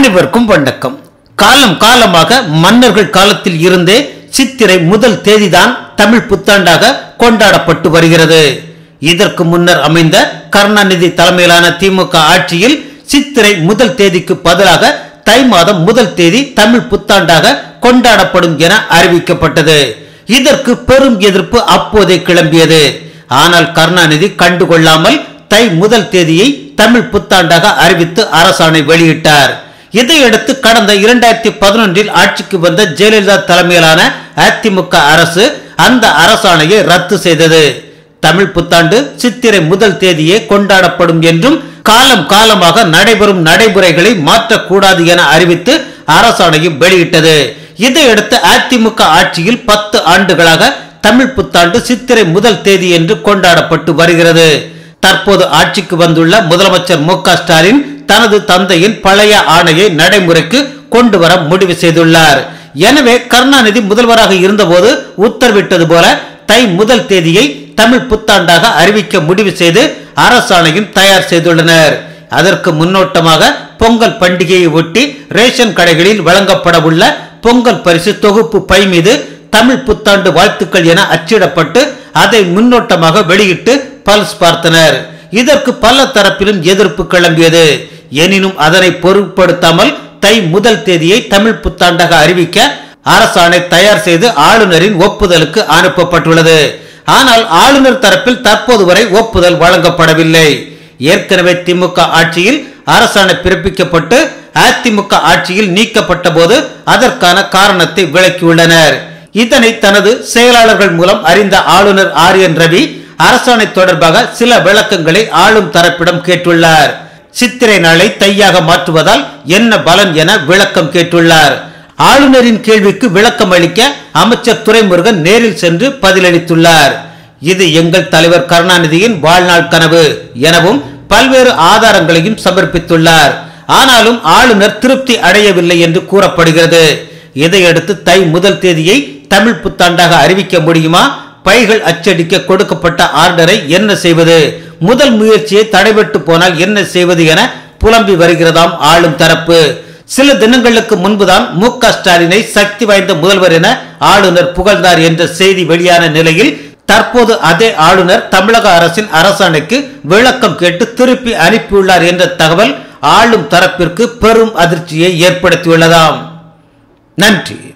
அனைவருக்கும் வணக்கம் காலம் காலமாக மன்னர்கள் காலத்தில் இருந்தே சித்திரை முதல் தேதிதான் தமிழ் புத்தாண்டாக கொண்டாடப்பட்டு வருகிறது இதற்கு முன்னர் அமைந்த கருணாநிதி தலைமையிலான திமுக ஆட்சியில் சித்திரை முதல் தேதிக்கு பதிலாக தை மாதம் முதல் தேதி தமிழ் புத்தாண்டாக கொண்டாடப்படும் என அறிவிக்கப்பட்டது இதற்கு பெரும் எதிர்ப்பு அப்போதே கிளம்பியது ஆனால் கருணாநிதி கண்டுகொள்ளாமல் தை முதல் தேதியை தமிழ் புத்தாண்டாக அறிவித்து அரசாணை வெளியிட்டார் இதையடுத்து கடந்த இரண்டாயிரத்தி பதினொன்றில் ஆட்சிக்கு வந்த ஜெயலலிதா தலைமையிலான அதிமுக அரசு அந்த அரசாணையை ரத்து செய்தது தமிழ் புத்தாண்டு சித்திரை முதல் தேதியே கொண்டாடப்படும் என்றும் காலம் காலமாக நடைபெறும் நடைமுறைகளை மாற்றக்கூடாது என அறிவித்து அரசாணையும் வெளியிட்டது இதையடுத்து அதிமுக ஆட்சியில் பத்து ஆண்டுகளாக தமிழ் புத்தாண்டு சித்திரை முதல் தேதி என்று கொண்டாடப்பட்டு வருகிறது தற்போது ஆட்சிக்கு வந்துள்ள முதலமைச்சர் மு க ஸ்டாலின் தனது தந்தையின் பழைய ஆணையை நடைமுறைக்கு கொண்டு வர முடிவு செய்துள்ளார் எனவே கருணாநிதி முதல்வராக இருந்தபோது உத்தரவிட்டது போல தை முதல் தேதியை தமிழ் புத்தாண்டாக அறிவிக்க முடிவு செய்து அரசாணையும் தயார் செய்துள்ளனர் அதற்கு முன்னோட்டமாக பொங்கல் பண்டிகையை ஒட்டி ரேஷன் கடைகளில் வழங்கப்பட உள்ள பொங்கல் பரிசு தொகுப்பு பை மீது தமிழ் புத்தாண்டு வாழ்த்துக்கள் என அச்சிடப்பட்டு அதை முன்னோட்டமாக வெளியிட்டு பல்ஸ் பார்த்தனர் இதற்கு பல தரப்பிலும் எதிர்ப்பு கிளம்பியது எனினும் அதனை பொருட்படுத்தாமல் தை முதல் தேதியை தமிழ் புத்தாண்டாக அறிவிக்க அரசாணை தயார் செய்து ஆளுநரின் ஒப்புதலுக்கு அனுப்பப்பட்டுள்ளது ஆனால் ஆளுநர் தரப்பில் தற்போது வரை ஒப்புதல் வழங்கப்படவில்லை ஏற்கனவே திமுக ஆட்சியில் அரசாணை பிறப்பிக்கப்பட்டு அதிமுக ஆட்சியில் நீக்கப்பட்ட போது அதற்கான காரணத்தை விளக்கியுள்ளனர் இதனை தனது செயலாளர்கள் மூலம் அறிந்த ஆளுநர் ஆர் என் ரவி அரசாணை தொடர்பாக சில விளக்கங்களை ஆளும் தரப்பிடம் கேட்டுள்ளார் சித்திரை நாளை தையாக மாற்றுவதால் என்ன பலன் என விளக்கம் கேட்டுள்ளார் ஆளுநரின் கேள்விக்கு விளக்கம் அளிக்க அமைச்சர் துரைமுருகன் நேரில் சென்று பதிலளித்துள்ளார் இது எங்கள் தலைவர் கருணாநிதியின் வாழ்நாள் கனவு எனவும் பல்வேறு ஆதாரங்களையும் சமர்ப்பித்துள்ளார் ஆனாலும் ஆளுநர் திருப்தி அடையவில்லை என்று கூறப்படுகிறது இதையடுத்து தை முதல் தேதியை தமிழ் புத்தாண்டாக அறிவிக்க முடியுமா பைகள் அச்சடிக்க கொடுக்கப்பட்ட ஆர்டரை என்ன செய்வது முதல் முயற்சியை தடைபட்டு போனால் என்ன செய்வது என புலம்பி வருகிறதாம் ஆளும் தரப்பு சில தினங்களுக்கு முன்புதான் மு க ஸ்டாலினை சக்தி வாய்ந்த முதல்வர் என ஆளுநர் புகழ்ந்தார் என்ற செய்தி வெளியான நிலையில் தற்போது அதே ஆளுநர் தமிழக அரசின் அரசாணைக்கு விளக்கம் கேட்டு திருப்பி அனுப்பியுள்ளார் என்ற தகவல் ஆளும் தரப்பிற்கு பெரும் அதிர்ச்சியை ஏற்படுத்தியுள்ளதாம் நன்றி